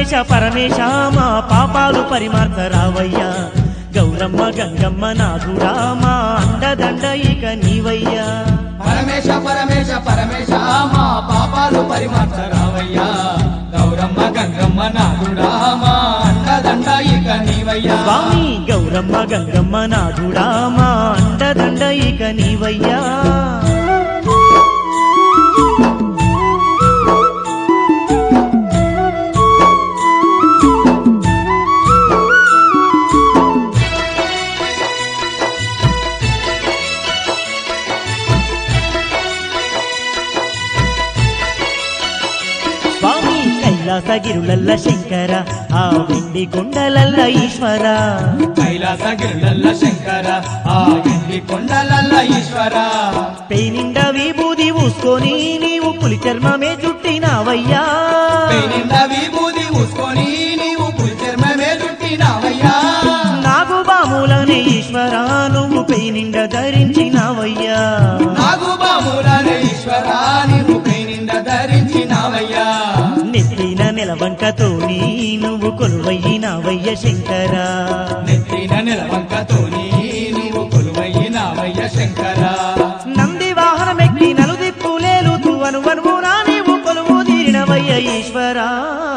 పరమేశ పరమేశ మా పాపాలు పరిమార్త రావయ్యా గౌరమ్మ గంగమ్మ నాథుడా మా అండదండ ఇక నీవయ్యా పరమేశ పరమేశ పరమేశ మా పాపాలు పరిమార్చ రావయ్యా గౌరమ్మ గంగమ్మ నాదుడా మా అండదండ ఇక నీవయ్యా స్వామి గౌరమ్మ గంగమ్మ నాథుడా మా అండదండ ఇక నీవయ్యా స్వామి కైలాసగిరులల్ల శంకర ఆ వెండి కొండలల్ల ఈశ్వర కైలాస గిరులల్ల శంకర ఆ ఎండి కొండలల్ల ఈశ్వర పెయినిండ విభూది ఊసుకొని నీవు పులి చర్మమే చుట్టినావయ్యా నింద విభూది ఊసుకొని నీవు పులి చర్మమే చుట్టినావయ్యా నాగు బాములనే ఈశ్వర నువ్వు పెయినిండ ధరించినావయ్యా నాగు బాములనే ఈశ్వర నీవు పై నింద ధరించినావయ్యా నెత్తిన నిలవంకతో నువ్వు కొలువయ్యినావయ్య శంకర నెత్తిన నిలవంకతోని నీవు కొలువయ్యినావయ్య శంకర నంది వాహనమెక్కి నలుదిప్పులేలుతూ అనువనువునా నీవు కొలువు తీరినవయ్య ఈశ్వరా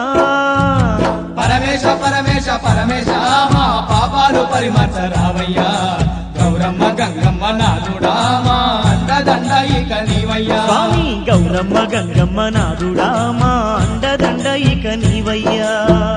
పరమేశ పరమేశ పరమేశ మా పాపాలు పరిమర్శ రావయ్యా గౌరమ్మ గంగమ్మ నాదుడా మా అండదండ ఇక నీవయ్యా స్వామి గౌరమ్మ గంగమ్మ నాదుడా మా అండదండ ఇక నీవయ్యా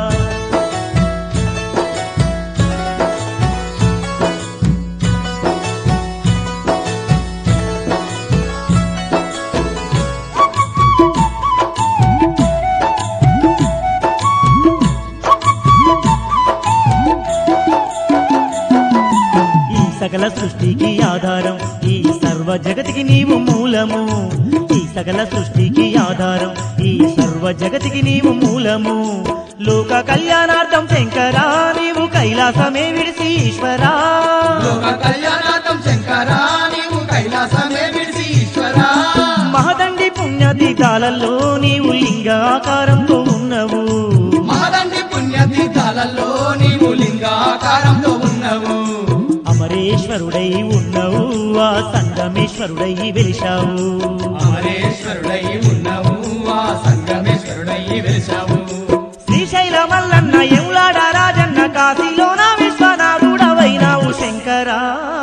ఈ సకల సృష్టికి ఆధారం ఈ సర్వ జగతికి నీవు మూలము ఈ సకల సృష్టికి ఆధారం ఈ సర్వ జగతికి నీవు మూలము లోక కళ్యాణార్థం శంకరా నీవు కైలాసమే విడిసి ఈశ్వరా లోక కళ్యాణార్థం శంకర నీవు కైలాసమే విడిసి ఈశ్వరా మహదండి పుణ్యతీతాలలో నీవు లింగాకారంతో ఉన్నవు మహదండి పుణ్యతీర్థాలలో నీవు లింగాకారంలో ఉన్నవు అమరేశ్వరుడై ఉన్నవు ఆ సంగమేశ్వరుడై వెలిశావు అమరేశ్వరుడై ఉన్నవు ఆ సంగమేశ్వరుడై వెలిసావు శ్రీశైల మల్లన్న ఎములాడ రాజన్న కాశీలోన విశ్వనాథుడవైనావు శంకరా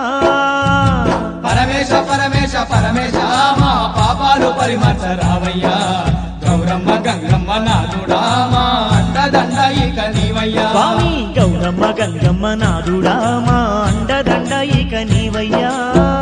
పరమేశ పరమేశ పరమేశ మా పాపాలు పరిమర్శ రావయ్యా గౌరమ్మ గంగమ్మ నాదుడా మా అండదండ ఇక నీవయ్యా స్వామి గౌరమ్మ గంగమ్మ నాదుడా మా అండదండ ఇక నీవయ్యా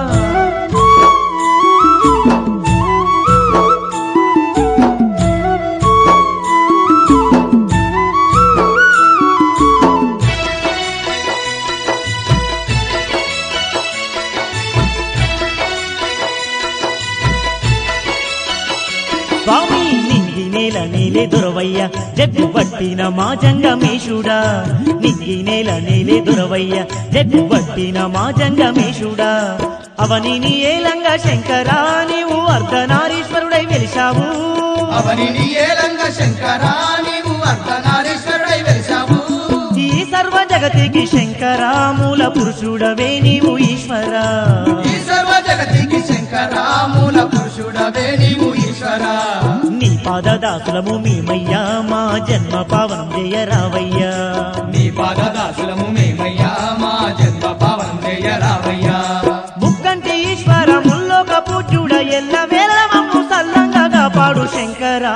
స్వామి నింగి నేల నేలే దొరవయ్య జగ్గు పట్టిన మా జంగమేశుడా నింగి నేల నేలే దొరవయ్య జగ్గు పట్టిన మా జంగమేశుడా అవని నీ ఏలంగా శంకరా నీవు అర్ధనారీశ్వరుడై వెలిశావు అవని నీ ఏలంగ శంకరా నీవు అర్ధనారీశ్వరుడై వెలిసావు ఈ సర్వ జగతికి శంకరా మూల పురుషుడవే నీవు ఈశ్వరా ఈ సర్వ జగతికి శంకరా మూల పురుషుడవే నీవు ఈశ్వరా నీ పాదదాసులము మేమయ్యా మా జన్మ పావనం జయరావయ్యా నీ పాదదాసులము మేమయ్యా మా జన్మ పావనం జయరావయ్యా ముక్కంటి ఈశ్వర ముల్లోక పూజ్యుడ ఎల్ల వేళ మమ్ము సల్లంగా కాపాడు శంకరా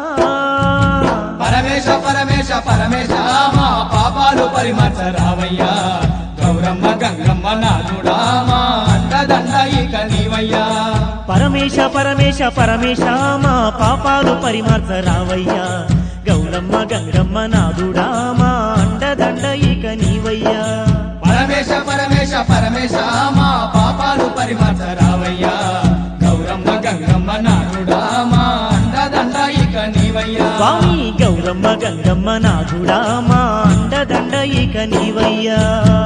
పరమేశ పరమేశ పరమేశ మా పాపాలు పరిమర్శ రావయ్యా గౌరమ్మ గంగమ్మ నాదుడా మా అండదండ ఇక నీవయ్యా పరమేశ పరమేశ పరమేశ మా పాపాలు పరిమార్చ రావయ్యా గౌరమ్మ గంగమ్మ నాదుడా మా అండదండ ఇక నీవయ్యా పరమేశ పరమేశ పరమేశ మా పాపాలు పరిమర్శ రావయ్యా గౌరమ్మ గంగమ్మ నాదుడా మా అండదండ ఇక నీవయ్యా స్వామి గౌరమ్మ గంగమ్మ నాథుడా మా అండదండ ఇక నీవయ్యా